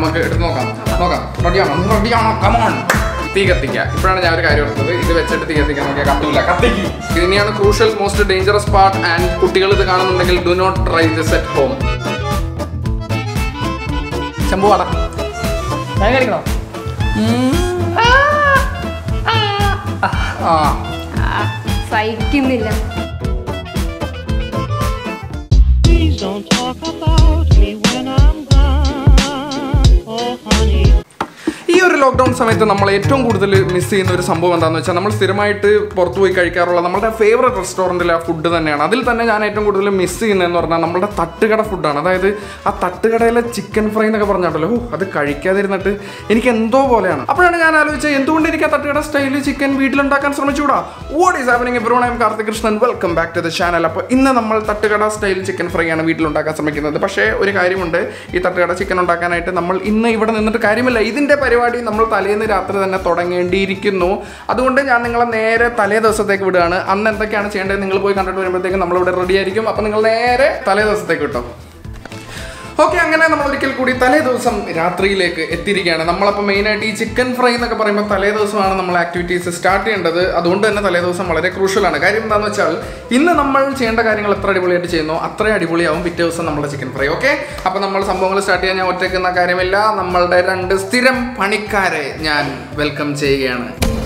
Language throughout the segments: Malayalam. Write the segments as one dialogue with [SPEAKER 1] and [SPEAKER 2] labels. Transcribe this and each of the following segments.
[SPEAKER 1] നമുക്ക് എടുത്ത് നോക്കാം നോക്കാം റെഡിയാണോ റെഡിയാണോ കമോൺ തീ കത്തിക്കുക ഇപ്പോഴാണ് ഞാൻ ഒരു കാര്യം ഓർത്തത് ഇത് വെച്ചിട്ട് തീ കത്തിക്കാൻ നോക്കിയാൽ കത്തില്ല കത്തിക്ക് ഇതിനെയാണ് crucial most dangerous part and കുട്ടികൾ ഇത് കാണുന്നുണ്ടെങ്കിൽ do not try this at home Shambhu വാടാ
[SPEAKER 2] ഞാൻ കഴിക്കണോ
[SPEAKER 1] ആ
[SPEAKER 3] സഹിക്കുന്നില്ല
[SPEAKER 4] Please don't talk about me when I'm gone. Oh, honey.
[SPEAKER 1] ഈ ഒരു ലോക്ക്ഡൗൺ സമയത്ത് നമ്മൾ ഏറ്റവും കൂടുതൽ മിസ് ചെയ്യുന്ന ഒരു സംഭവം എന്താണെന്ന് വെച്ചാൽ നമ്മൾ സ്ഥിരമായിട്ട് പുറത്തു പോയി കഴിക്കാറുള്ള നമ്മുടെ ഫേവറേറ്റ് റെസ്റ്റോറൻറ്റിലെ ആ ഫുഡ് തന്നെയാണ് അതിൽ തന്നെ ഞാൻ ഏറ്റവും കൂടുതൽ മിസ് ചെയ്യുന്നതെന്ന് പറഞ്ഞാൽ നമ്മുടെ തട്ടുകട ഫുഡാണ് അതായത് ആ തട്ടുകടയിലെ ചിക്കൻ ഫ്രൈ എന്നൊക്കെ പറഞ്ഞാട്ടല്ലോ ഓ അത് കഴിക്കാതിരുന്നിട്ട് എനിക്ക് എന്തോ പോലെയാണ് അപ്പോഴാണ് ഞാൻ ആലോചിച്ചത് എന്തുകൊണ്ട് എനിക്ക് ആ തട്ടുകട സ്റ്റൈലിൽ ചിക്കൻ വീട്ടിലുണ്ടാക്കാൻ ശ്രമിച്ചുകൂടാ what is happening everyone I'm Karthik Krishnan welcome back to the channel അപ്പോൾ ഇന്ന് നമ്മൾ തട്ടുകട സ്റ്റൈൽ ചിക്കൻ ഫ്രൈ ആണ് വീട്ടിലുണ്ടാക്കാൻ ശ്രമിക്കുന്നത് പക്ഷേ ഒരു കാര്യമുണ്ട് ഈ തട്ടുകട ചിക്കൻ ഉണ്ടാക്കാനായിട്ട് നമ്മൾ ഇന്ന് ഇവിടെ നിന്നിട്ട് കാര്യമില്ല ഇതിൻ്റെ പരിപാടി നമ്മൾ തലേന്ന് രാത്രി തന്നെ തുടങ്ങേണ്ടിയിരിക്കുന്നു അതുകൊണ്ട് ഞാൻ നിങ്ങളെ നേരെ തലേ ദിവസത്തേക്ക് വിടുകയാണ് അന്ന് എന്തൊക്കെയാണ് ചെയ്യേണ്ടത് നിങ്ങൾ പോയി കണ്ടിട്ട് വരുമ്പോഴത്തേക്കും നമ്മളിവിടെ റെഡി ആയിരിക്കും അപ്പോൾ നിങ്ങൾ നേരെ തലേ ദിവസത്തേക്ക് വിട്ടോ ഓക്കെ അങ്ങനെ നമ്മൾ ഒരിക്കൽ കൂടി തലേ ദിവസം രാത്രിയിലേക്ക് എത്തിയിരിക്കുകയാണ് നമ്മളപ്പോൾ മെയിനായിട്ട് ഈ ചിക്കൻ ഫ്രൈ എന്നൊക്കെ പറയുമ്പോൾ തലേ ദിവസമാണ് നമ്മൾ ആക്ടിവിറ്റീസ് സ്റ്റാർട്ട് ചെയ്യേണ്ടത് അതുകൊണ്ട് തന്നെ തലേ ദിവസം വളരെ ക്രൂഷ്യലാണ് കാര്യം എന്താണെന്ന് വെച്ചാൽ ഇന്ന് നമ്മൾ ചെയ്യേണ്ട കാര്യങ്ങൾ എത്ര അടിപൊളിയായിട്ട് ചെയ്യുന്നു അത്രയും അടിപൊളിയാവും പിറ്റേ ദിവസം നമ്മുടെ ചിക്കൻ ഫ്രൈ ഓക്കെ അപ്പോൾ നമ്മൾ സംഭവങ്ങൾ സ്റ്റാർട്ട് ചെയ്യാൻ ഞാൻ ഒറ്റയ്ക്കുന്ന കാര്യമില്ല നമ്മളുടെ രണ്ട് സ്ഥിരം പണിക്കാരെ ഞാൻ വെൽക്കം ചെയ്യുകയാണ്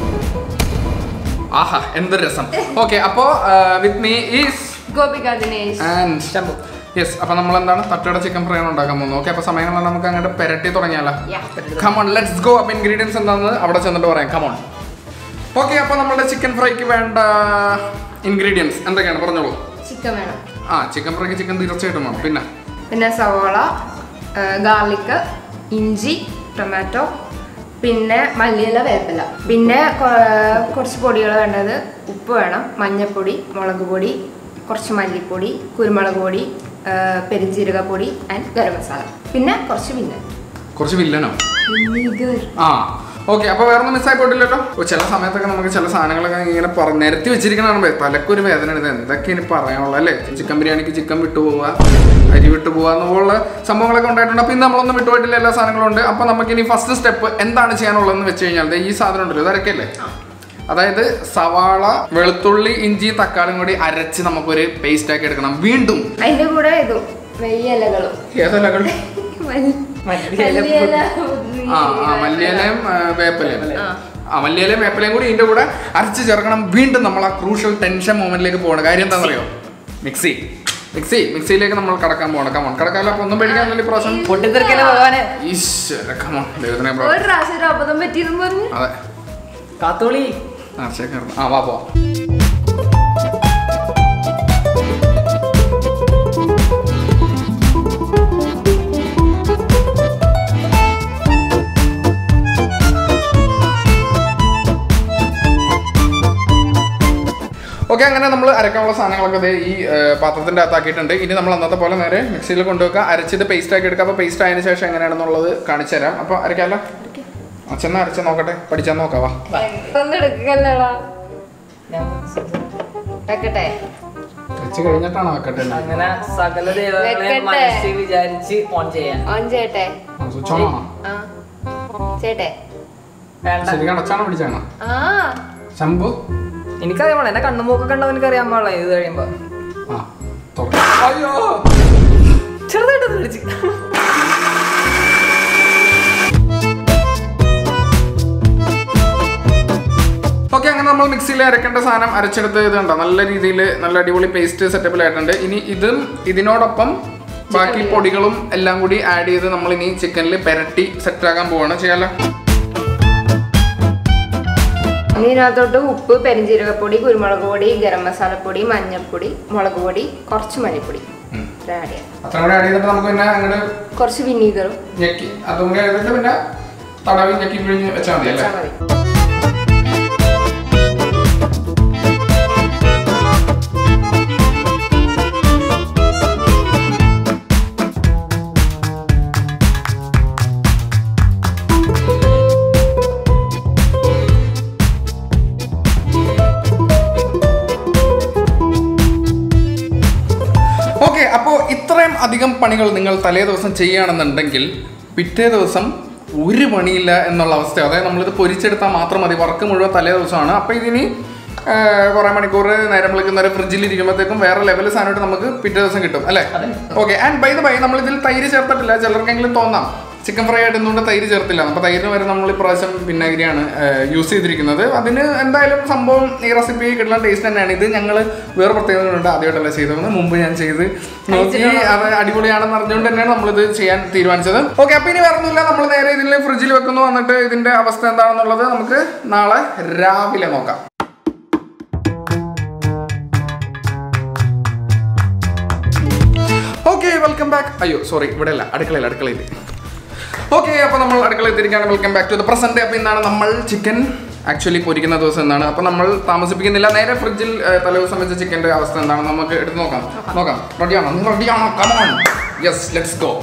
[SPEAKER 1] ആഹാ എന്തൊരു രസം ഓക്കെ അപ്പോൾ with me is
[SPEAKER 3] Gopika Dinesh
[SPEAKER 1] and Shambhu yes അപ്പൊ നമ്മൾ എന്താണ് തട്ടയുടെ ചിക്കൻ ഫ്രൈ ആണ് ഉണ്ടാക്കാൻ പോകുന്നത് ഓക്കെ അപ്പൊ സമയം കൊണ്ട് നമുക്ക് അങ്ങോട്ട് പെരട്ടി തുടങ്ങിയാലോ
[SPEAKER 3] Yeah.
[SPEAKER 1] കമോൺ ലെറ്റ്സ് ഗോ അപ്പൊ ഇൻഗ്രീഡിയൻസ് എന്താണെന്ന് അവിടെ ചെന്നിട്ട് പറയാം കമോൺ ഓക്കെ അപ്പൊ നമ്മുടെ ചിക്കൻ ഫ്രൈക്ക് വേണ്ട ഇൻഗ്രീഡിയൻസ് എന്തൊക്കെയാണ് പറഞ്ഞോളൂ
[SPEAKER 3] ചിക്കൻ വേണം
[SPEAKER 1] ആ ചിക്കൻ ഫ്രൈക്ക് ചിക്കൻ തീർച്ചയായിട്ടും വേണം പിന്നെ
[SPEAKER 3] പിന്നെ സവോള ഗാർലിക് ഇഞ്ചി ടൊമാറ്റോ പിന്നെ മല്ലിയില വേപ്പില പിന്നെ കൊ- കുറച്ച് പൊടികൾ വേണ്ടത് ഉപ്പ് വേണം മഞ്ഞൾപ്പൊടി മുളക് പൊടി കുറച്ച് മല്ലിപ്പൊടി കുരുമുളക് പൊടി ആ, പെരുംജീരകപ്പൊടി ആൻഡ് ഗരം മസാല പിന്നെ കുറച്ച് വിന്നെ
[SPEAKER 1] കുറച്ച് വില്ലനോ
[SPEAKER 3] വിനീഗർ
[SPEAKER 1] ആ ഓക്കെ അപ്പൊ വേറെ ഒന്നും മിസ്സായി പോയിട്ടില്ലല്ലോ ഓ, ചില സമയത്തൊക്കെ നമുക്ക് ചില സാധനങ്ങളൊക്കെ ഇങ്ങനെ പറ നിരത്തി വെച്ചിരിക്കണ തലക്കൊരു വേദന ഇത് എന്തൊക്കെ ഇനി പറയാനുള്ളത് അല്ലേ ചിക്കൻ ബിരിയാണിക്ക് ചിക്കൻ വിട്ടു പോവുക അരി വിട്ടു പോവുക എന്നുള്ള സംഭവങ്ങളൊക്കെ ഉണ്ടായിട്ടുണ്ട് അപ്പൊ ഇന്ന് നമ്മളൊന്നും വിട്ടുപോയിട്ടില്ല എല്ലാ സാധനങ്ങളും ഉണ്ട് അപ്പൊ നമുക്ക് ഇനി ഫസ്റ്റ് സ്റ്റെപ്പ് എന്താണ് ചെയ്യാനുള്ളതെന്ന് വെച്ച് കഴിഞ്ഞാൽ ദേ ഈ സാധനം ഉണ്ടല്ലോ ഇതൊക്കെ അതായത് സവാള വെളുത്തുള്ളി ഇഞ്ചി തക്കാളിയും കൂടി അരച്ച് നമുക്കൊരു പേസ്റ്റ് ആക്കി എടുക്കണം വീണ്ടും
[SPEAKER 3] അതിന്റെ കൂടെ ഇതും വെയ്യ ഇലകളും
[SPEAKER 1] ഏതലകൾ
[SPEAKER 3] മല്ലി-
[SPEAKER 2] മല്ലിയില
[SPEAKER 3] മല്ലിയില
[SPEAKER 1] ആ ആ മല്ലിയിലയും ആ, വേപ്പിലയും
[SPEAKER 3] ആ.
[SPEAKER 1] ആ മല്ലിയിലയും വേപ്പിലയും കൂടി ഇതിന്റെ കൂടെ അരച്ച് ചേർക്കണം വീണ്ടും നമ്മൾ ആ ക്രൂഷ്യൽ ടെൻഷൻ മൊമെന്റിലേക്ക് പോകണം കാര്യം എന്താണെന്നറിയോ മിക്സി മിക്സി മിക്സിയിലേക്ക് നമ്മൾ കടക്കാൻ പോകണം കമോൺ കടക്കാമല്ലോ അപ്പൊ ഒന്നും പേടിക്കാനില്ല ഈ പ്രാവശ്യം
[SPEAKER 2] പൊട്ടിത്തെറിക്കല ഭഗവാനെ
[SPEAKER 1] ഈശ്വര കമോൺ ദൈവത്തിനെ
[SPEAKER 3] ഒരു
[SPEAKER 1] പ്രാർത്ഥി-
[SPEAKER 3] പ്രാവശ്യം ഒരു അബദ്ധം പറ്റിയെന്ന് പറഞ്ഞു
[SPEAKER 1] അതെ
[SPEAKER 2] കാത്തോളി
[SPEAKER 1] ആ ചേക്കർ ആ വാ പോവാം ഓക്കെ അങ്ങനെ നമ്മൾ അരക്കാനുള്ള സാധനങ്ങളൊക്കെ ദേ ഈ ഏ, പാത്രത്തിന്റെ അകത്താക്കിയിട്ടുണ്ട് ഇനി നമ്മൾ അന്നത്തെ പോലെ നേരെ മിക്സിയിൽ കൊണ്ടുവെക്കുക അരച്ചിട്ട് പേസ്റ്റ് ആക്കി എടുക്കുക അപ്പോൾ പേസ്റ്റ് ആയതിനു ശേഷം എങ്ങനെയാണെന്നുള്ളത് കാണിച്ചു തരാം അപ്പോൾ അരക്കാമല്ലോ അച്ഛനെ അരച്ച് നോക്കട്ടെ പഠിച്ചാൽ നോക്കാം വാ
[SPEAKER 3] ഒന്നും എടുക്കല്ലടാ വെക്കട്ടെ
[SPEAKER 1] അരച്ച് കഴിഞ്ഞിട്ടാണ് വെക്കട്ടെ
[SPEAKER 2] അങ്ങനെ സകല ദൈവങ്ങളെ
[SPEAKER 3] വെക്കട്ടെ.
[SPEAKER 2] മനസ്സിൽ വിചാരിച്ച് ഓൺ ചെയ്യാൻ
[SPEAKER 3] ഓൺ ചെയ്യട്ടെ
[SPEAKER 1] സ്വിച്ച് ഓൺ ആണോ
[SPEAKER 3] ആ ചെയ്യട്ടെ
[SPEAKER 2] വേണ്ട
[SPEAKER 1] ശരിക്കും അടച്ചാണോ പിടിച്ചാണോ
[SPEAKER 3] ആ
[SPEAKER 1] ശംഭു
[SPEAKER 2] എനിക്കറിയാൻ പാടില്ല എന്നെ കണ്ണുമൂക്കെ കണ്ടത് എനിക്കറിയാൻ പാടില്ല ഇത് കഴിയുമ്പോ
[SPEAKER 1] ആ തുറക്ക്. അയ്യോ
[SPEAKER 2] ചെറുതായിട്ട് പിടിച്ച്
[SPEAKER 1] ഓക്കെ അങ്ങനെ നമ്മൾ മിക്സിയിൽ അരക്കേണ്ട സാധനം അരച്ചെടുത്ത് ഇത് കണ്ടോ നല്ല രീതിയിൽ നല്ല അടിപൊളി പേസ്റ്റ് സെറ്റപ്പിലായിട്ടുണ്ട് ഇനി ഇതും ഇതിനോടൊപ്പം ബാക്കി പൊടികളും എല്ലാം കൂടി ആഡ് ചെയ്ത് നമ്മൾ ഇനി ചിക്കനിൽ പെരട്ടി സെറ്റ് ആക്കാൻ പോവാണ് ചെയ്യാലോ
[SPEAKER 3] ഇനി ഇതിനകത്തോട്ട് ഉപ്പ് പെരിഞ്ജീരകപ്പൊടി കുരുമുളക് പൊടി ഗരം മസാലപ്പൊടി മഞ്ഞൾപ്പൊടി മുളക് പൊടി കുറച്ച് മല്ലിപ്പൊടി
[SPEAKER 1] ഉം.
[SPEAKER 3] ആഡ് ചെയ്യാം
[SPEAKER 1] അത്ര കൂടി ആഡ് ചെയ്തിട്ട് നമുക്ക് പിന്നെ അങ്ങോട്ട്
[SPEAKER 3] കുറച്ച് വിനീഗറും
[SPEAKER 1] ഞെക്കി അതും കൂടി ചെയ്തിട്ട് പിന്നെ തടവി ഞെക്കി പിഴിഞ്ഞ് വെച്ചാൽ മതി അല്ലേ
[SPEAKER 3] വെച്ചാൽ മതി
[SPEAKER 1] ഓക്കെ അപ്പോൾ ഇത്രയും അധികം പണികൾ നിങ്ങൾ തലേ ദിവസം ചെയ്യുകയാണെന്നുണ്ടെങ്കിൽ പിറ്റേ ദിവസം ഒരു പണിയില്ല എന്നുള്ള അവസ്ഥ അതായത് നമ്മളിത് പൊരിച്ചെടുത്താൽ മാത്രം മതി വർക്ക് മുഴുവൻ തലേ ദിവസമാണ് അപ്പോൾ ഇതിനി കുറേ മണിക്കൂർ നേരം വിളിക്കുന്ന ഫ്രിഡ്ജിൽ ഇരിക്കുമ്പോഴത്തേക്കും വേറെ ലെവൽ സാധനമായിട്ട് നമുക്ക് പിറ്റേ ദിവസം കിട്ടും അല്ലേ okay and by the by നമ്മൾ ഇതിൽ തൈര് ചേർത്തിട്ടില്ല ചിലർക്കെങ്കിലും തോന്നാം ചിക്കൻ ഫ്രൈ ആയിട്ട് എന്തുകൊണ്ട് തൈര് ചേർത്തില്ല അപ്പോൾ തൈരിന് വരെ നമ്മൾ ഇപ്രാവശ്യം വിനാഗിരിയാണ് യൂസ് ചെയ്തിരിക്കുന്നത് അതിന് എന്തായാലും സംഭവം ഈ റെസിപ്പി കിട്ടുന്ന ടേസ്റ്റ് തന്നെയാണ് ഇത് ഞങ്ങൾ വേറെ പ്രത്യേകതകളുണ്ട് ആദ്യമായിട്ടല്ല ചെയ്തത് മുമ്പ് ഞാൻ ചെയ്ത് നോക്കി അത് അടിപൊളിയാണെന്ന് അറിഞ്ഞുകൊണ്ട് തന്നെയാണ് നമ്മളിത് ചെയ്യാൻ തീരുമാനിച്ചത് ഓക്കെ അപ്പോൾ ഇനി വേറെ ഒന്നുമില്ല നമ്മൾ നേരെ ഇതിൽ ഫ്രിഡ്ജിൽ വെക്കുന്നു വന്നിട്ട് ഇതിന്റെ അവസ്ഥ എന്താണെന്നുള്ളത് നമുക്ക് നാളെ രാവിലെ നോക്കാം ഓക്കെ വെൽക്കം ബാക്ക് അയ്യോ സോറി ഇവിടെ അല്ല അടുക്കളയിൽ അടുക്കളയിൽ ഓക്കെ അപ്പോൾ നമ്മൾ അടുക്കളയിൽ തിരിക്കാണ് welcome back to the present അപ്പോൾ ഇന്നാണ് നമ്മൾ ചിക്കൻ ആക്ച്വലി പൊരിക്കുന്ന ദിവസം എന്നാണ് അപ്പോൾ നമ്മൾ താമസിപ്പിക്കുന്നില്ല നേരെ ഫ്രിഡ്ജിൽ തലേദിവസം വെച്ച ചിക്കൻ്റെ അവസ്ഥ എന്താണെന്ന് നമുക്ക് എടുത്ത് നോക്കാം നോക്കാം റെഡിയാണോ നിങ്ങൾ റെഡിയാണോ കമോൺ യെസ് ലെറ്റ്സ് ഗോ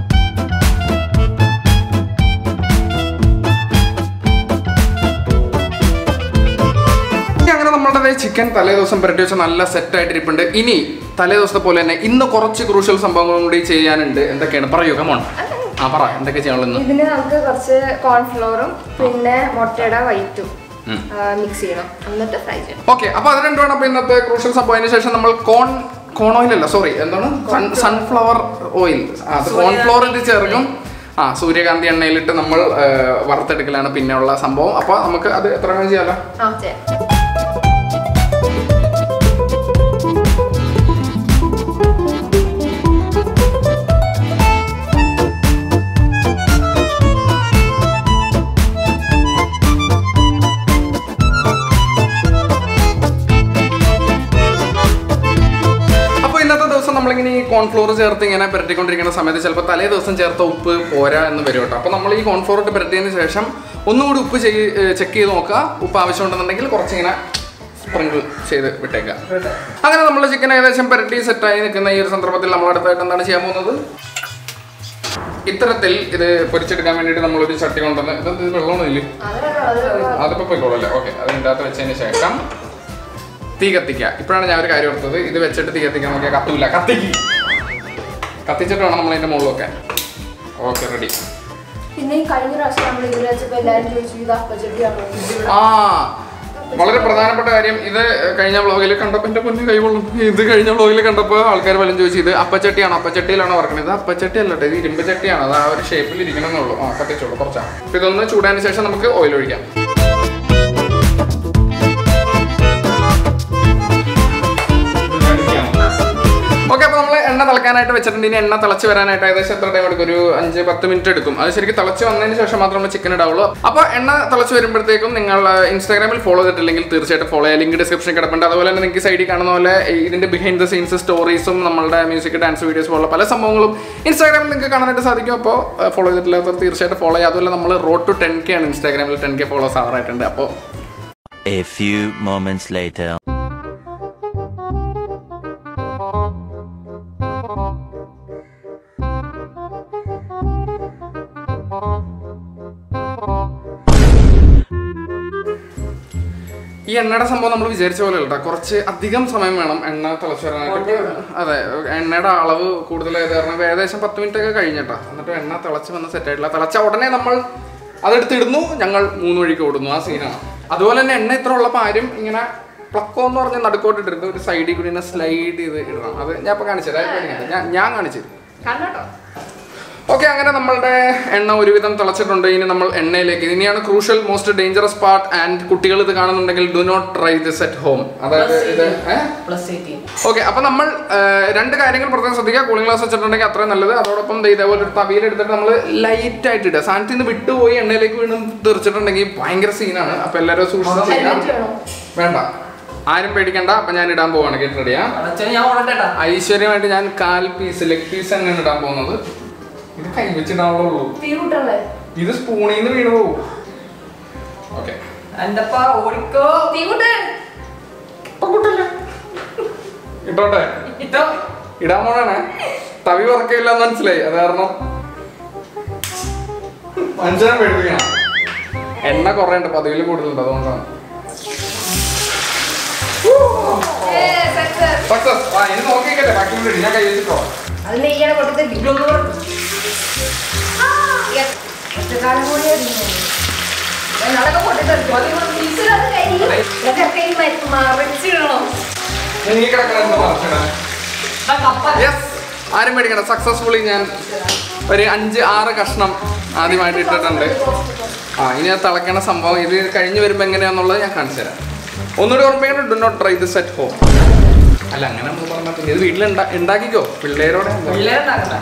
[SPEAKER 1] അങ്ങനെ നമ്മളുടെ ചിക്കൻ തലേ ദിവസം പുരട്ടി വെച്ച നല്ല സെറ്റ് ആയിട്ട് ഇരിപ്പുണ്ട് ഇനി തലേ ദിവസത്തെ പോലെ തന്നെ ഇന്ന് കുറച്ച് ക്രൂഷ്യൽ സംഭവങ്ങളും കൂടി ചെയ്യാനുണ്ട് എന്തൊക്കെയാണ് പറയൂ കമോൺ ആ പറ എന്തൊക്കെ ചെയ്യാനുള്ളത് ഇന്ന്
[SPEAKER 3] ഇതിന് നമുക്ക് കുറച്ച് കോൺഫ്ലോറും പിന്നെ മുട്ടയുടെ വൈറ്റും
[SPEAKER 1] ഉം.
[SPEAKER 3] മിക്സ് ചെയ്യണം എന്നിട്ട് ഫ്രൈ ചെയ്യണം
[SPEAKER 1] ഓക്കെ അപ്പൊ അത് രണ്ടുമാണ് അപ്പൊ ഇന്നത്തെ ക്രൂഷ്യൽ സംഭവം അതിന് ശേഷം നമ്മൾ കോൺ കോൺ ഓയിൽ അല്ല സോറി എന്താണ് സൺഫ്ലവർ ഓയിൽ അത് കോൺഫ്ലോറിൽ ചേർക്കും ആ സൂര്യകാന്തി എണ്ണയിലിട്ട് നമ്മൾ ആ, വറുത്തെടുക്കലാണ് പിന്നെയുള്ള സംഭവം അപ്പൊ നമുക്ക് അത് എത്ര വേണം ചെയ്യാലോ
[SPEAKER 3] ആ ചെയ്യാം
[SPEAKER 1] അപ്പോൾ ഇന്നത്തെ ദിവസം നമ്മളിങ്ങനെ ഈ കോൺഫ്ലോർ ചേർത്ത് ഇങ്ങനെ പുരട്ടിക്കൊണ്ടിരിക്കുന്ന സമയത്ത് ചിലപ്പോൾ തലേ ദിവസം ചേർത്ത ഉപ്പ് പോരാ എന്ന് വരും കേട്ടോ അപ്പോൾ നമ്മൾ ഈ കോൺഫ്ലോർ ഇട്ട് പുരട്ടിയതിന് ശേഷം ഒന്നുകൂടി ഉപ്പ് ചെയ്ത് ചെക്ക് ചെയ്ത് നോക്കുക ഉപ്പ് ആവശ്യമുണ്ടെന്നുണ്ടെങ്കിൽ കുറച്ചിങ്ങനെ സ്പ്രിങ്കിൾ ചെയ്ത് വിട്ടേക്കുക അങ്ങനെ നമ്മൾ ചിക്കൻ ഏകദേശം പുരട്ടി സെറ്റായി നിൽക്കുന്ന ഈ ഒരു സന്ദർഭത്തിൽ നമ്മൾ അടുത്തായിട്ട് എന്താണ് ചെയ്യാൻ പോകുന്നത് ഇത്തരത്തിൽ ഇത് പൊരിച്ചെടുക്കാൻ വേണ്ടിയിട്ട് നമ്മളൊരു ചട്ടി കൊണ്ടുവന്ന് ഇത് വെള്ളമൊന്നും ഇല്ലേ അതിപ്പോ പോയിക്കോളല്ലേ ഓക്കെ അതിൻ്റെ അകത്ത് വെച്ചതിന് ശേഷം തീ കത്തിക്കുക ഇപ്പോഴാണ് ഞാൻ ഒരു കാര്യം ഓർത്തത് ഇത് വെച്ചിട്ട് തീ കത്തിക്കാൻ നോക്കിയാൽ കത്തൂല കത്തിക്ക് കത്തിച്ചിട്ട് വേണം നമ്മൾ അതിന്റെ മുകളിൽ വെക്കാൻ ഓക്കെ റെഡി
[SPEAKER 3] പിന്നെ ഈ കഴിഞ്ഞ പ്രാവശ്യം നമ്മൾ ഇതിൽ വെച്ചപ്പോൾ എല്ലാവരും ചോദിച്ചു ഇത് അപ്പച്ചട്ടിയാണോ
[SPEAKER 1] ആ വളരെ പ്രധാനപ്പെട്ട കാര്യം ഇത് കഴിഞ്ഞ വ്ളോഗിൽ കണ്ടപ്പോൾ എൻ്റെ പൊന്നു കൈകൊള്ളും ഇത് കഴിഞ്ഞ വ്ളോഗിൽ കണ്ടപ്പോൾ ആൾക്കാർ പലരും ചോദിച്ചു ഇത് അപ്പച്ചട്ടിയാണോ അപ്പച്ചട്ടിയിലാണോ വറക്കണത് ഇത് അപ്പച്ചട്ടി അല്ല കേട്ടോ ഇത് ഇരുമ്പ് ചട്ടിയാണ് അത് ആ ഒരു ഷേപ്പിൽ ഇരിക്കണമെന്നുള്ളൂ ആ കത്തിച്ചോളൂ കുറച്ചാണ് അപ്പോൾ ഇതൊന്ന് ചൂടാന് ശേഷം നമുക്ക് ഓയിൽ ഒഴിക്കാം ഓക്കെ അപ്പോൾ നമ്മൾ എണ്ണ തിളക്കാനായിട്ട് വെച്ചിട്ടുണ്ട് ഇനി എണ്ണ തിളച്ച് വരാനായിട്ട് ഏകദേശം എത്ര ടൈം എടുക്കും ഒരു അഞ്ച് പത്ത് മിനിറ്റ് എടുക്കും അത് ശരിക്കും തിളച്ച് വന്നതിന് ശേഷം മാത്രം നമ്മൾ ചിക്കൻ ഇടാവുള്ളൂ അപ്പോൾ എണ്ണ തിളച്ച് വരുമ്പോഴത്തേക്കും നിങ്ങൾ ഇൻസ്റ്റാഗ്രാമിൽ ഫോളോ ചെയ്തിട്ടില്ലെങ്കിൽ തീർച്ചയായിട്ടും ഫോളോ ചെയ്യാം ലിങ്ക് ഡിസ്ക്രിപ്ഷൻ കിടപ്പുണ്ട് അതുപോലെ തന്നെ നിങ്ങൾക്ക് സൈഡിൽ കാണുന്ന പോലെ ഈ ഇതിന്റെ ബിഹൈൻഡ് ദ സീൻസ് സ്റ്റോറീസും നമ്മളുടെ മ്യൂസിക് ഡാൻസ് വീഡിയോസ് പോലുള്ള പല സംഭവങ്ങളും ഇൻസ്റ്റാഗ്രാമിൽ നിങ്ങൾക്ക് കാണാനായിട്ട് സാധിക്കും അപ്പോൾ ഫോളോ ചെയ്തിട്ടില്ലാത്തവർ തീർച്ചയായിട്ടും ഫോളോ ചെയ്യുക അതുപോലെ നമ്മൾ റോഡ് ടു ടെൻ കെ ആണ് ഇൻസ്റ്റാഗ്രാമിൽ ടെൻ കെ ഫോളോസ് ആവാറായിട്ടുണ്ട് അപ്പോൾ
[SPEAKER 5] A few moments later.
[SPEAKER 1] ഈ എണ്ണയുടെ സംഭവം നമ്മൾ വിചാരിച്ച പോലെ അല്ല കുറച്ച് അധികം സമയം വേണം എണ്ണ തിളച്ച് വരാനായിട്ട് അതെ എണ്ണയുടെ അളവ് കൂടുതലായത് കാരണം ഇപ്പൊ ഏകദേശം പത്ത് മിനിറ്റ് ഒക്കെ കഴിഞ്ഞിട്ടാ എന്നിട്ട് എണ്ണ തിളച്ച് വന്ന് സെറ്റ് ആയിട്ടില്ല തിളച്ച ഉടനെ നമ്മൾ അതെടുത്തിടുന്നു ഞങ്ങൾ മൂന്ന് വഴിക്ക് ഓടുന്നു ആ സീനാണ് അതുപോലെ തന്നെ എണ്ണ ഇത്ര ഉള്ളപ്പോൾ ആരും ഇങ്ങനെ പ്ലക്കോ എന്ന് പറഞ്ഞ നടുക്കോട്ടിട്ടിരുന്നു ഒരു സൈഡിൽ കൂടി ഇങ്ങനെ സ്ലൈഡ് ചെയ്ത് ഇടണം അത് ഞാൻ ഇപ്പൊ കാണിച്ചത് ഞാൻ ഞാൻ കാണിച്ചത്
[SPEAKER 3] കണ്ടോ
[SPEAKER 1] ഓക്കെ അങ്ങനെ നമ്മളുടെ എണ്ണ ഒരുവിധം തിളച്ചിട്ടുണ്ട് ഇനി നമ്മൾ എണ്ണയിലേക്ക് ഇനിയാണ് crucial most dangerous part and കുട്ടികൾ ഇത് കാണുന്നുണ്ടെങ്കിൽ do not try this at home അതായത് ഇത് ഏഹ്
[SPEAKER 2] പ്ലസ് എയ്റ്റീൻ
[SPEAKER 1] ഓക്കെ അപ്പൊ നമ്മൾ ആ, രണ്ട് കാര്യങ്ങൾ പ്രത്യേകം ശ്രദ്ധിക്കുക കൂളിംഗ് ഗ്ലാസ് വെച്ചിട്ടുണ്ടെങ്കിൽ അത്രയും നല്ലത് അതോടൊപ്പം ദേ ഇതേപോലെ ഒരു തവിയിൽ എടുത്തിട്ട് നമ്മൾ ലൈറ്റ് ആയിട്ട് ഇടുക സാധനത്തിൽ നിന്ന് വിട്ടുപോയി എണ്ണയിലേക്ക് വീണ്ടും തെറിച്ചിട്ടുണ്ടെങ്കിൽ ഭയങ്കര സീനാണ് അപ്പൊ എല്ലാവരും സൂക്ഷിച്ച് ചെയ്യാം വേണ്ട ആരും പേടിക്കണ്ട അപ്പൊ ഞാൻ ഇടാൻ പോവാണ് കേട്ട് റെഡിയാ
[SPEAKER 2] അച്ഛനെ ഞാൻ ഓടട്ടേട്ടാ
[SPEAKER 1] ഐശ്വര്യമായിട്ട് ഞാൻ കാൽ പീസ് ലെഗ് പീസ് തന്നെയാണ് ഇടാൻ പോകുന്നത് ഇത് കൈ വെച്ചിടാനുള്ളൂ
[SPEAKER 3] തീ കൂട്ടണ്ടേ
[SPEAKER 1] ഇത് സ്പൂണിൽ നിന്ന് വീണു പോകും ഓക്കെ
[SPEAKER 2] എന്റപ്പ ഓടിക്കോ
[SPEAKER 3] തീ കൂട്ട്
[SPEAKER 1] ഇട്ടോട്ടെ
[SPEAKER 2] ഇട്ടോ
[SPEAKER 1] ഇടാൻ പോണാണ് തവി വറക്കില്ല എന്ന് മനസ്സിലായി അത് കാരണം മനുഷ്യനെ പേടിപ്പിക്കണം എണ്ണ കുറേ ഉണ്ട് പതിവിൽ കൂടുതലുണ്ട് അതുകൊണ്ടാണ് സക്സസ് ആ ഇനി നോക്കിക്കട്ടെ ബാക്കി കൂടി ഞാൻ കൈ വെച്ചിട്ടോ
[SPEAKER 3] അത് നെയ്യാണ് പൊട്ടിത്തെറ്റി
[SPEAKER 2] ഇതൊന്നും
[SPEAKER 3] അവധിക്കാലം കൂടി എന്നാലൊക്കെ പൊട്ടിത്തെറിക്കും ടീച്ചറത് കരിയും ഇതൊക്കെ കരി മറിച്ചിടണോ
[SPEAKER 1] നീ കിടക്കണ എന്താ മറച്ചിടാൻ? Yes. ആരും പേടിക്കണ്ട സക്സസ്ഫുള്ളി ഞാൻ ഒരു അഞ്ച് ആറ് കഷ്ണം ആദ്യമായിട്ട് ഇട്ടിട്ടുണ്ട് ആ ഇനി അത് തിളയ്ക്കണ സംഭവം ഇത് കഴിഞ്ഞ് വരുമ്പോൾ എങ്ങനെയാന്നുള്ളത് ഞാൻ കാണിച്ചു തരാം ഒന്നുകൂടി ഓർമ്മിക്കണം do not try this at home അല്ല അങ്ങനെ നമ്മൾ പറഞ്ഞാൽ പിന്നെ ഇത് വീട്ടിൽ ഉണ്ടാക്കിക്കോ പിള്ളേരോടെ
[SPEAKER 2] പിള്ളേരുണ്ടാക്കണ്ട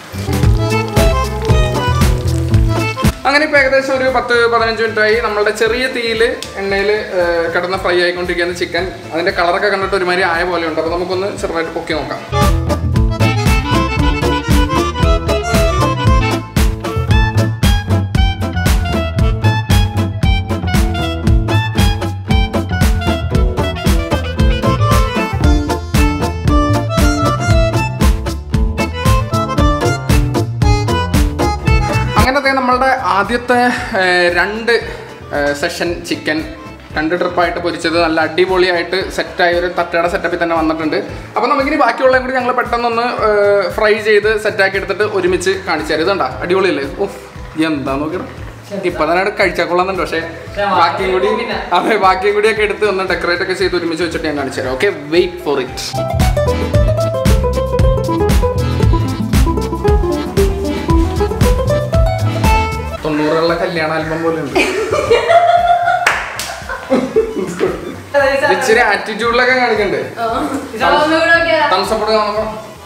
[SPEAKER 1] അങ്ങനെ ഇപ്പോൾ ഏകദേശം ഒരു പത്ത് പതിനഞ്ച് മിനിറ്റ് ആയി നമ്മളുടെ ചെറിയ തീയിൽ എണ്ണയിൽ കിടന്ന് ഫ്രൈ ആയിക്കൊണ്ടിരിക്കുന്ന ചിക്കൻ അതിൻ്റെ കളറൊക്കെ കണ്ടിട്ട് ഒരുമാതിരി ആയ പോലെ ഉണ്ട് അപ്പോൾ നമുക്കൊന്ന് ചെറുതായിട്ട് പൊക്കി നോക്കാം അങ്ങനത്തെ നമ്മളുടെ ആദ്യത്തെ ഏഹ്, രണ്ട് സെഷൻ ചിക്കൻ രണ്ട് ട്രിപ്പായിട്ട് പൊരിച്ചത് നല്ല അടിപൊളിയായിട്ട് സെറ്റായ ഒരു തട്ടയുടെ സെറ്റപ്പിൽ തന്നെ വന്നിട്ടുണ്ട് അപ്പോൾ നമുക്കിനി ബാക്കിയുള്ളതും കൂടി ഞങ്ങൾ പെട്ടെന്നൊന്ന് ഫ്രൈ ചെയ്ത് സെറ്റാക്കി എടുത്തിട്ട് ഒരുമിച്ച് കാണിച്ചു തരും ഇതുണ്ടാ അടിപൊളിയല്ലേ ഓഹ് എന്താ നോക്കണം ഇപ്പൊ തന്നെ കഴിച്ചാൽ കൊള്ളാന്നുണ്ട് പക്ഷേ ബാക്കിയും കൂടി അതെ ബാക്കിയും കൂടിയൊക്കെ എടുത്ത് ഒന്ന് ഡെക്കറേറ്റ് ഒക്കെ ചെയ്ത് ഒരുമിച്ച് വെച്ചിട്ട് ഞാൻ കാണിച്ചു തരാം ഓക്കെ വെയിറ്റ് ഫോർ ഇറ്റ് തൊണ്ണൂറുകളിലെ കല്യാണ ആൽബം പോലെ ഉണ്ട് ഇച്ചിരി ആറ്റിറ്റ്യൂഡിലൊക്കെ കാണിക്കണ്ടേ തംസപ്പ് കാണുമ്പോ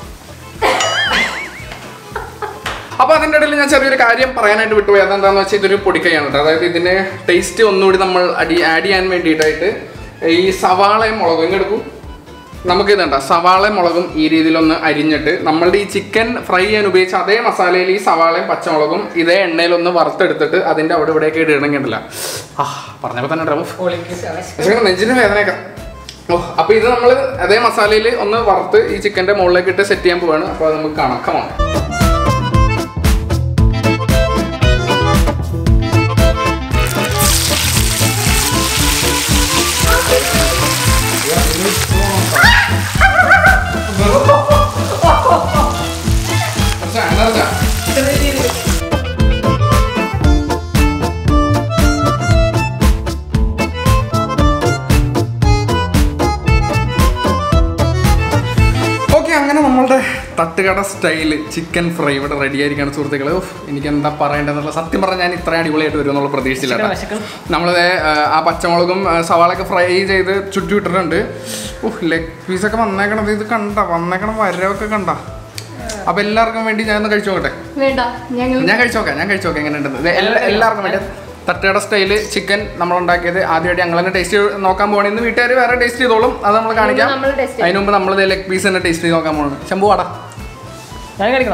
[SPEAKER 1] അപ്പൊ അതിന്റെ ഇടയിൽ ഞാൻ ചെറിയൊരു കാര്യം പറയാനായിട്ട് വിട്ടുപോയി അതെന്താന്ന് വെച്ചാൽ ഇതൊരു പൊടിക്കൈയാണ് കേട്ടോ അതായത് ഇതിന് ടേസ്റ്റ് ഒന്നുകൂടി നമ്മൾ അടി ആഡ് ചെയ്യാൻ വേണ്ടിയിട്ടായിട്ട് ഈ സവാളയും മുളകും ഇങ്ങ് എടുക്കൂ നമുക്ക് ഇതുണ്ട സവാളയും മുളകും ഈ രീതിയിലൊന്ന് അരിഞ്ഞിട്ട് നമ്മളുടെ ഈ ചിക്കൻ ഫ്രൈ ചെയ്യാൻ ഉപയോഗിച്ച അതേ മസാലയിൽ ഈ സവാളയും പച്ചമുളകും ഇതേ എണ്ണയിലൊന്ന് വറുത്തെടുത്തിട്ട് അതിന്റെ അവിടെ ഇവിടെയൊക്കെ ഇടണമെങ്കിണ്ടല്ല ആ പറഞ്ഞപ്പോൾ തന്നെ ഉണ്ടോ? പക്ഷേ നെഞ്ചിന് വേദനയൊക്കെ ഓ അപ്പൊ ഇത് നമ്മൾ അതേ മസാലയിൽ ഒന്ന് വറുത്ത് ഈ ചിക്കന്റെ മുകളിലേക്ക് ഇട്ട് സെറ്റ് ചെയ്യാൻ പോവാണ് അപ്പൊ അത് നമുക്ക് കാണാം കമാണ് ഓക്കെ അങ്ങനെ നമ്മളുടെ തട്ടുകട സ്റ്റൈല് ചിക്കൻ ഫ്രൈ ഇവിടെ റെഡി ആയിരിക്കാണ് സുഹൃത്തുക്കളെ ഓഫ് എനിക്ക് എന്താ പറയേണ്ടതെന്നുള്ള സത്യം പറഞ്ഞാൽ ഞാൻ ഇത്രയും അടിപൊളിയായിട്ട് വരും എന്നുള്ള പ്രതീക്ഷിച്ചില്ല കേട്ടോ.
[SPEAKER 2] വിശക്കണം.
[SPEAKER 1] നമ്മളിത് ആ പച്ചമുളകും ആ, സവാളയൊക്കെ ഫ്രൈ ചെയ്ത് ചുറ്റി ഇട്ടിട്ടുണ്ട് ഓഹ് ലെഗ് പീസൊക്കെ വന്നേക്കണത് ഇത് കണ്ട വന്നേക്കണ വരവൊക്കെ കണ്ട അപ്പൊ എല്ലാവർക്കും വേണ്ടി ഞാൻ ഒന്ന് കഴിച്ചു നോക്കട്ടെ
[SPEAKER 3] വേണ്ട ഞങ്ങൾ
[SPEAKER 1] ഞാൻ കഴിച്ചു നോക്കാം ഞാൻ കഴിച്ചു നോക്കാം എങ്ങനെയുണ്ടെന്ന് ഇത് എല്ലാ- എല്ലാവർക്കും വേണ്ടി തട്ടുകട സ്റ്റൈല് ചിക്കൻ നമ്മൾ ഉണ്ടാക്കിയത് ആദ്യമായിട്ട് ഞങ്ങൾ തന്നെ ടേസ്റ്റ് നോക്കാൻ പോകണം ഇന്ന് വീട്ടുകാർ വേറെ ടേസ്റ്റ് ചെയ്തോളും അത് നമ്മൾ കാണിക്കാം
[SPEAKER 3] നമ്മൾ taste ചെയ്യും.
[SPEAKER 1] അതിന് മുമ്പ് നമ്മൾ ലെഗ് പീസ് തന്നെ ടേസ്റ്റ് ചെയ്ത് നോക്കാൻ പോകണം ശംഭു വാടാ
[SPEAKER 2] ഞാൻ കഴിക്കണോ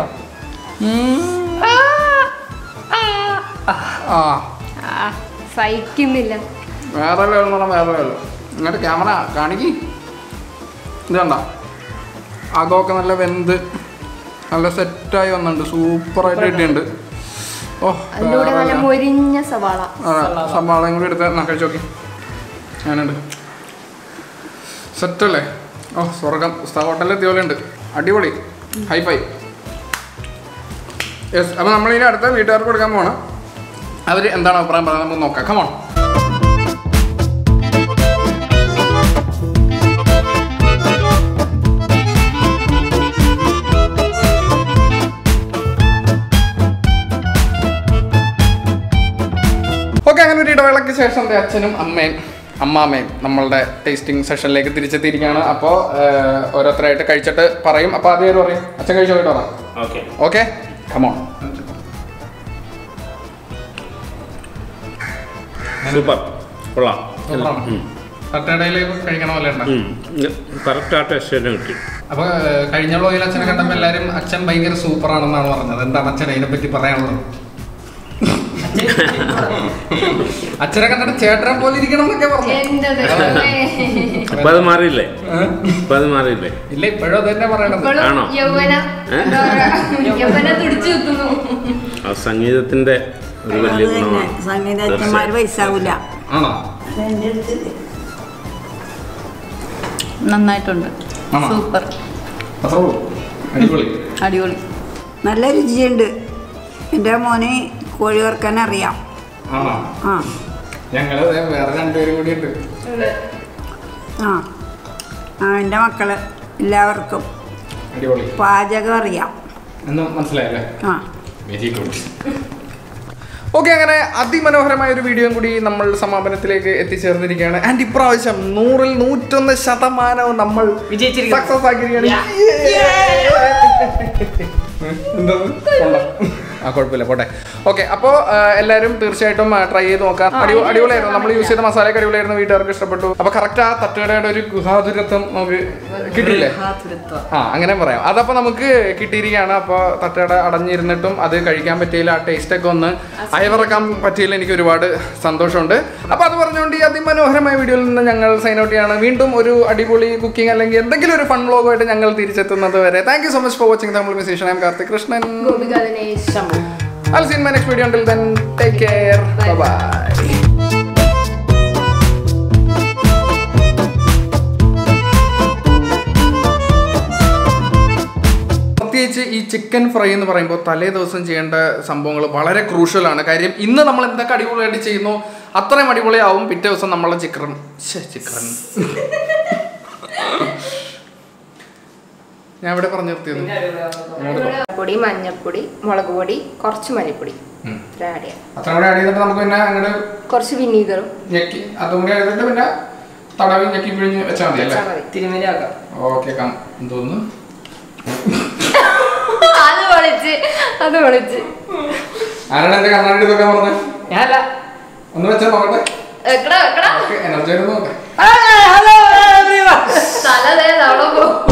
[SPEAKER 1] ആ
[SPEAKER 3] ആ, സഹിക്കുന്നില്ല
[SPEAKER 1] വേറെ ലെവൽ എന്ന് പറഞ്ഞാൽ വേറെ ലെവൽ എന്നിട്ട് ക്യാമറ കാണിക്കി ഇത് കണ്ട അകമൊക്കെ നല്ല വെന്ത് നല്ല സെറ്റായി വന്നിട്ടുണ്ട് സൂപ്പറായിട്ട് കിട്ടിയിട്ടുണ്ട് ഓ
[SPEAKER 3] അതിൻ്റെ കൂടെ നല്ല മൊരിഞ്ഞ സവാള
[SPEAKER 1] സവാളയും കൂടി എടുത്ത് എന്നാ കഴിച്ചു നോക്കി ഞാനുണ്ട് സെറ്റല്ലേ ഓ സ്വർഗം ഉസ്താദ് ഹോട്ടലിൽ എത്തിയ പോലെ ഉണ്ട് അടിപൊളി ഹൈ ഫൈ യെസ് അപ്പോൾ നമ്മളിനി അടുത്ത വീട്ടുകാർക്ക് കൊടുക്കാൻ പോകണം അവർ എന്താണ് അഭിപ്രായം പറയുന്നത് നമുക്ക് നോക്കാം കമോൺ ഓക്കെ അങ്ങനെ ഒരു ഇടവേളയ്ക്ക് ശേഷം എൻ്റെ അച്ഛനും അമ്മയും അമ്മാമ്മയും നമ്മളുടെ ടേസ്റ്റിംഗ് സെഷനിലേക്ക് തിരിച്ചെത്തിയിരിക്കുകയാണ് അപ്പോൾ ഓരോരുത്തരായിട്ട് കഴിച്ചിട്ട് പറയും അപ്പോൾ ആദ്യം ആര് പറയും അച്ഛൻ കഴിച്ചു നോക്കിയിട്ട് പറയാം
[SPEAKER 6] ഓക്കെ
[SPEAKER 1] ഓക്കെ കമോൺ
[SPEAKER 6] സൂപ്പർ കൊള്ളാം
[SPEAKER 1] തട്ടടയിലേക്ക് കഴിക്കണ പോലെ ഉണ്ട്
[SPEAKER 6] കറക്റ്റ് ആ ടേസ്റ്റ് തന്നെ കിട്ടി
[SPEAKER 1] അപ്പോൾ കഴിഞ്ഞ വ്ളോഗിൽ അച്ഛനെ കണ്ടപ്പോൾ എല്ലാവരും അച്ഛൻ ഭയങ്കര സൂപ്പർ ആണെന്നാണ് പറഞ്ഞത് എന്താണ് അച്ഛൻ അതിനെ പറ്റി പറയാനുള്ളത് അച്ഛനെ കണ്ടിട്ട് ചേട്ടനെ പോലെ ഇരിക്കണം എന്നൊക്കെ പറഞ്ഞു
[SPEAKER 3] എന്റെ ദൈവമേ.
[SPEAKER 6] അപ്പൊ അത് മാറിയില്ലേ അപ്പൊ അത് മാറിയില്ലേ
[SPEAKER 1] ഇല്ല ഇപ്പോഴും അത് തന്നെ പറയണത്
[SPEAKER 3] ഇപ്പോഴും
[SPEAKER 6] ആണോ?
[SPEAKER 3] യൗവന
[SPEAKER 6] ഏ?
[SPEAKER 3] എന്താ പറയാ, യൗവന തുടിച്ചു നിൽക്കുന്നു
[SPEAKER 6] ആ സംഗീതത്തിന്റെ ഒരു വലിയ ഗുണമാണ്
[SPEAKER 7] സംഗീതജ്ഞന്മാർ വയസ്സാവൂല
[SPEAKER 1] ആണോ
[SPEAKER 7] നന്നായിട്ടുണ്ട്
[SPEAKER 1] ആണോ?
[SPEAKER 7] സൂപ്പർ
[SPEAKER 1] അത്രേ ഉള്ളൂ അടിപൊളി
[SPEAKER 7] അടിപൊളി നല്ല രുചിയുണ്ട് എൻ്റെ മോന് കോഴി വറുക്കാൻ അറിയാം
[SPEAKER 1] ആണോ
[SPEAKER 7] ആ
[SPEAKER 1] ഞങ്ങള് ദേ വേറെ രണ്ടുപേരും കൂടി ഉണ്ട്
[SPEAKER 7] ആ ആ എൻ്റെ മക്കള് എല്ലാവർക്കും
[SPEAKER 1] അടിപൊളി
[SPEAKER 7] പാചകം അറിയാം
[SPEAKER 1] എന്ന് മനസ്സിലായല്ലേ
[SPEAKER 7] ആ
[SPEAKER 1] വെരി ഗുഡ് ഓക്കെ അങ്ങനെ അതിമനോഹരമായ ഒരു വീഡിയോയും കൂടി നമ്മൾ സമാപനത്തിലേക്ക് എത്തിച്ചേർന്നിരിക്കുകയാണ് ആൻഡ് ഇപ്രാവശ്യം നൂറിൽ നൂറ്റൊന്ന് ശതമാനവും നമ്മൾ
[SPEAKER 2] വിജയിച്ചിരിക്കുന്നു.
[SPEAKER 1] സക്സസ് ആക്കിയിരിക്കുകയാണ് എന്താണ്? കൊള്ളാം. ആ കുഴപ്പമില്ല പോട്ടെ ഓക്കെ അപ്പോൾ എല്ലാവരും തീർച്ചയായിട്ടും ട്രൈ ചെയ്ത് നോക്കാം അടി അടിപൊളിയായിരുന്നു നമ്മൾ യൂസ് ചെയ്ത മസാലയൊക്കെ അടിപൊളിയായിരുന്നു വീട്ടുകാർക്ക് ഇഷ്ടപ്പെട്ടു അപ്പോൾ കറക്റ്റ് ആ തട്ടുകടയുടെ ഒരു ഗുഹാതുരത്വം നമുക്ക് കിട്ടിയില്ലേ ആ അങ്ങനെ പറയാം അതപ്പോൾ നമുക്ക് കിട്ടിയിരിക്കുകയാണ് അപ്പോൾ തട്ടുകട അടഞ്ഞിരുന്നിട്ടും അത് കഴിക്കാൻ പറ്റിയില്ല ആ ടേസ്റ്റ് ഒക്കെ ഒന്ന് അയവിറക്കാൻ പറ്റിയില്ല എനിക്ക് ഒരുപാട് സന്തോഷമുണ്ട് അപ്പോൾ അത് പറഞ്ഞുകൊണ്ട് ഈ അതിമനോഹരമായ വീഡിയോയിൽ നിന്ന് ഞങ്ങൾ സൈൻ ഔട്ട് ചെയ്യാണ് വീണ്ടും ഒരു അടിപൊളി കുക്കിംഗ് അല്ലെങ്കിൽ എന്തെങ്കിലും ഒരു ഫൺ വ്ലോഗുമായിട്ട് ഞങ്ങൾ തിരിച്ചെത്തുന്നത് വരെ thank you so much for watching നമ്മൾ miss I Karthik Krishnan
[SPEAKER 3] Gopika Dinesh
[SPEAKER 1] I'll see you in my next video. Until then, take care. Bye bye. പ്രത്യേകിച്ച് ഈ ചിക്കൻ ഫ്രൈ എന്ന് പറയുമ്പോൾ തലേ ദിവസം ചെയ്യേണ്ട സംഭവങ്ങൾ വളരെ ക്രൂഷ്യലാണ് കാര്യം ഇന്ന് നമ്മൾ എന്തൊക്കെ അടിപൊളിയായിട്ട് ചെയ്യുന്നു അത്രയും അടിപൊളിയാവും പിറ്റേ ദിവസം നമ്മളെ ചിക്കൻ ചിക്കൻ ഞാൻ ഇവിടെ പറഞ്ഞു നിർത്തിയത്
[SPEAKER 3] പൊടി മഞ്ഞപ്പൊടി മുളക് പൊടി കുറച്ച് മല്ലിപ്പൊടി
[SPEAKER 1] ഉം.
[SPEAKER 3] ഇത്ര ആഡ് ചെയ്യാം
[SPEAKER 1] അത്ര കൂടെ ആഡ് ചെയ്തിട്ട് നമുക്ക് പിന്നെ അങ്ങോട്ട്
[SPEAKER 3] കുറച്ച് വിനീഗറും
[SPEAKER 1] ഞെക്കി അതും കൂടി ചെയ്തിട്ട് പിന്നെ തടവി ഞെക്കി പിഴിഞ്ഞ് വെച്ചാൽ മതി അല്ലേ
[SPEAKER 3] വെച്ചാൽ മതി
[SPEAKER 2] തിരുമേനി ആക്കാം
[SPEAKER 1] ഓക്കെ കം എന്തോന്ന്
[SPEAKER 3] അത് പൊളിച്ച് അത് പൊളിച്ച്
[SPEAKER 1] ആരാണ് എന്റെ കണ്ണാടി ഇതൊക്കെ പറഞ്ഞത്
[SPEAKER 2] ഞാനല്ല
[SPEAKER 1] ഒന്ന് വെച്ചാൽ നോക്കട്ടെ
[SPEAKER 3] വെക്കടാ വെക്കടാ
[SPEAKER 1] ഓക്കെ എനർജി ആയിട്ട് നോക്കട്ടെ
[SPEAKER 2] ഹലോ എവ്രിവൺ
[SPEAKER 3] തല ദേ അവിടെ പോകും